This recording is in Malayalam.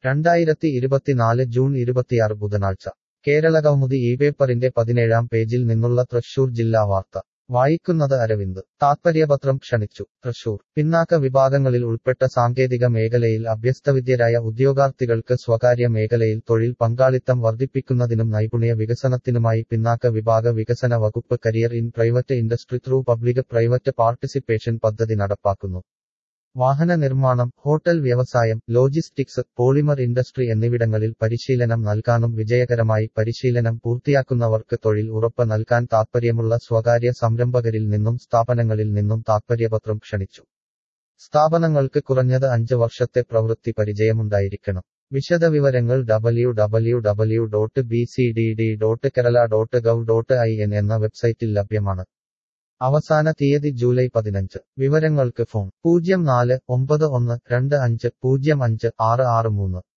രണ്ടായിരത്തി ഇരുപത്തിനാല് ജൂൺ ഇരുപത്തിയാറ് ബുധനാഴ്ച കേരളകൗമുദി ഈ പേപ്പറിന്റെ പതിനേഴാം പേജിൽ നിന്നുള്ള തൃശൂർ ജില്ലാ വാർത്ത വായിക്കുന്നത് അരവിന്ദ് താത്പര്യപത്രം ക്ഷണിച്ചു തൃശൂർ പിന്നാക്ക വിഭാഗങ്ങളിൽ ഉൾപ്പെട്ട സാങ്കേതിക മേഖലയിൽ അഭ്യസ്തവിദ്യരായ ഉദ്യോഗാർത്ഥികൾക്ക് സ്വകാര്യ മേഖലയിൽ തൊഴിൽ പങ്കാളിത്തം വർദ്ധിപ്പിക്കുന്നതിനും നൈപുണ്യ വികസനത്തിനുമായി പിന്നാക്ക വിഭാഗ വികസന വകുപ്പ് career in private industry through public private participation പദ്ധതി നടപ്പാക്കുന്നു വാഹന നിർമ്മാണം ഹോട്ടൽ വ്യവസായം ലോജിസ്റ്റിക്സ് പോളിമർ ഇൻഡസ്ട്രി എന്നിവിടങ്ങളിൽ പരിശീലനം നൽകാനും വിജയകരമായി പരിശീലനം പൂർത്തിയാക്കുന്നവർക്ക് തൊഴിൽ ഉറപ്പ് നൽകാൻ താൽപ്പര്യമുള്ള സ്വകാര്യ സംരംഭകരിൽ നിന്നും സ്ഥാപനങ്ങളിൽ നിന്നും താൽപ്പര്യപത്രം ക്ഷണിച്ചു സ്ഥാപനങ്ങൾക്ക് കുറഞ്ഞത് അഞ്ച് വർഷത്തെ പ്രവൃത്തി പരിചയമുണ്ടായിരിക്കണം വിശദവിവരങ്ങൾ W W W dot B C D D dot Kerala dot gov dot I N എന്ന വെബ്സൈറ്റിൽ ലഭ്യമാണ് അവസാന തീയതി ജൂലൈ പതിനഞ്ച് വിവരങ്ങൾക്ക് ഫോൺ പൂജ്യം നാല് ഒമ്പത് ഒന്ന് രണ്ട് അഞ്ച് പൂജ്യം അഞ്ച് ആറ് ആറ് മൂന്ന്